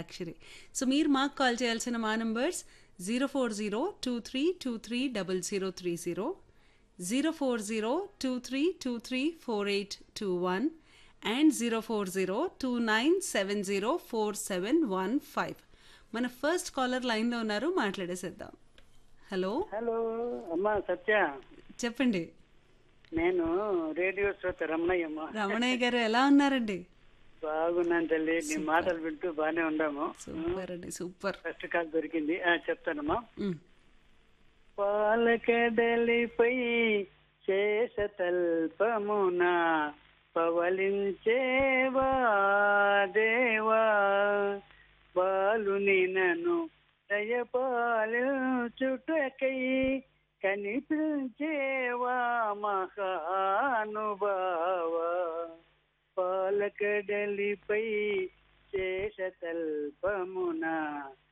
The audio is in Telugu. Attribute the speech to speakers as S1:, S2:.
S1: అంత్యాక్షరి సో మీరు మాకు కాల్ చేయాల్సిన మా numbers zero four zero two three two three double zero three zero zero four zero two three two three four eight two one and zero four zero two nine seven zero four seven one five మన ఫస్ట్ కాలర్ లైన్లో ఉన్నారు మాట్లాడేసేద్దాం హలో
S2: హలో అమ్మా సత్య
S1: చెప్పండి
S2: నేను రేడియో శ్రోత రమణయ్యమ్మ
S1: రమణయ్య గారు ఎలా ఉన్నారండి
S2: బాగున్నాను తల్లి నీ మాటలు వింటూ బానే ఉన్నాము
S1: సూపర్ అండి సూపర్
S2: ఫస్ట్ కాల్ దొరికింది ఆ, చెప్తానమ్మా
S1: మ్.
S2: పాలకడలిపై శేషతల్పమున పవలించేవా దేవా బాలుని నన్ను దయపాలించుటకై కనిపించేవా మహానుభావ పాలకడలిపై శేషతల్పమున